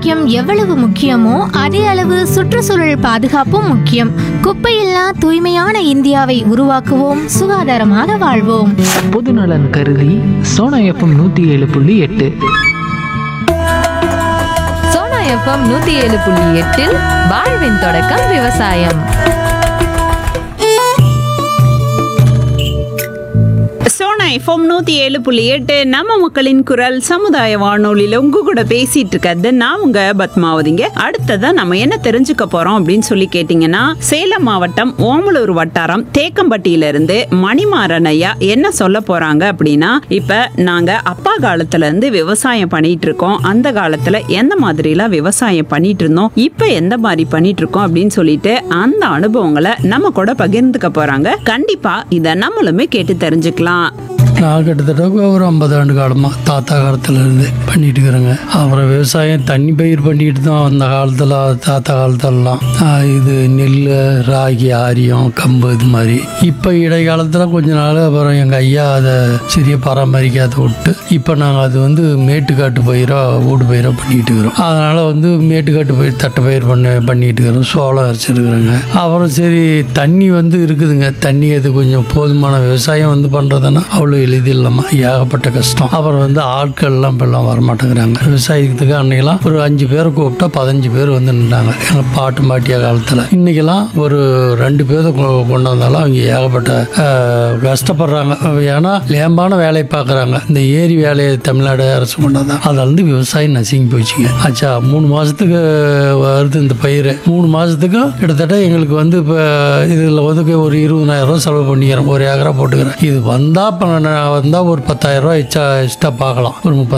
ஆரோக்கியம் எவ்வளவு முக்கியமோ அதே அளவு சுற்றுச்சூழல் பாதுகாப்பும் முக்கியம் குப்பையில்லா தூய்மையான இந்தியாவை உருவாக்குவோம் சுகாதாரமாக வாழ்வோம் பொதுநலன் கருதி சோனா எஃப்எம் நூற்றி ஏழு புள்ளி எட்டு சோனா எஃப்எம் நூத்தி ஏழு புள்ளி எட்டில் வாழ்வின் தொடக்கம் விவசாயம் சோனா எஃப்எம் நூத்தி ஏழு புள்ளி எட்டு நம்ம மக்களின் குரல் சமுதாய வானொலியில உங்க கூட பேசிட்டு இருக்கிறது நான் உங்க பத்மாவதிங்க அடுத்ததா நம்ம என்ன தெரிஞ்சுக்க போறோம் அப்படின்னு சொல்லி கேட்டீங்கன்னா சேலம் மாவட்டம் ஓமலூர் வட்டாரம் தேக்கம்பட்டியில இருந்து மணிமாறன் ஐயா என்ன சொல்ல போறாங்க அப்படின்னா இப்ப நாங்க அப்பா காலத்துல இருந்து விவசாயம் பண்ணிட்டு இருக்கோம் அந்த காலத்துல எந்த மாதிரிலாம் விவசாயம் பண்ணிட்டு இருந்தோம் இப்ப எந்த மாதிரி பண்ணிட்டு இருக்கோம் அப்படின்னு சொல்லிட்டு அந்த அனுபவங்களை நம்ம கூட பகிர்ந்துக்க போறாங்க கண்டிப்பா இத நம்மளுமே கேட்டு தெரிஞ்சுக்கலாம் நான் கிட்டத்தட்ட ஒரு ஐம்பது ஆண்டு காலமாக தாத்தா காலத்துலேருந்து பண்ணிட்டு இருக்கிறேங்க அப்புறம் விவசாயம் தண்ணி பயிர் பண்ணிட்டு தான் அந்த காலத்தில் தாத்தா காலத்துலலாம் ஆஹ் இது நெல் ராகி ஆரியம் கம்பு இது மாதிரி இப்போ இடைக்காலத்தில் கொஞ்ச நாள் அப்புறம் எங்கள் ஐயா அதை சரியாக பராமரிக்காத விட்டு இப்போ நாங்கள் அது வந்து மேட்டுக்காட்டு பயிராக ஊடு பயிராக பண்ணிட்டு இருக்கிறோம் அதனால் வந்து மேட்டுக்காட்டு பயிர் தட்டை பயிர் பண்ண பண்ணிட்டு இருக்கிறோம் சோளம் அரைச்சிருக்கிறோங்க அப்புறம் சரி தண்ணி வந்து இருக்குதுங்க தண்ணி அது கொஞ்சம் போதுமான விவசாயம் வந்து பண்ணுறதுன்னா அவ்வளோ எளிதில்லாமல் ஏகப்பட்ட கஷ்டம் அப்புறம் வந்து ஆட்கள்லாம் இப்பெல்லாம் வரமாட்டேங்கிறாங்க விவசாயத்துக்கு அன்னைக்கெல்லாம் ஒரு அஞ்சு பேரை கூப்பிட்டா பதினஞ்சு பேர் வந்து நின்றாங்க எங்கள் பாட்டு மாட்டிய காலத்தில் இன்னைக்கெல்லாம் ஒரு ரெண்டு பேரை கொ- கொண்டு வந்தாலும் அவங்க ஏகப்பட்ட ஆஹ், கஷ்டப்படுறாங்க ஏன்னா லேம்பான வேலையை பார்க்குறாங்க இந்த ஏரி வேலையை தமிழ்நாடு அரசு கொண்டு வந்தா அதில் வந்து விவசாயம் நசுங்கி போச்சுங்க ஆச்சா மூணு மாதத்துக்கு வருது இந்த பயிர் மூணு மாதத்துக்கு கிட்டத்தட்ட எங்களுக்கு வந்து இப்போ இதில் வந்து ஒரு இருபதாயிரம் ரூபா செலவு பண்ணிக்கிறோம் ஒரு ஏக்கரா போட்டுக்கிறேன் இது வந்தால் இப்போ வந்தால் ஒரு பத்தாயிரம் ரூபா எச்சா எக்ஸ்ட்ரா பார்க்கலாம் ஒரு முப்பது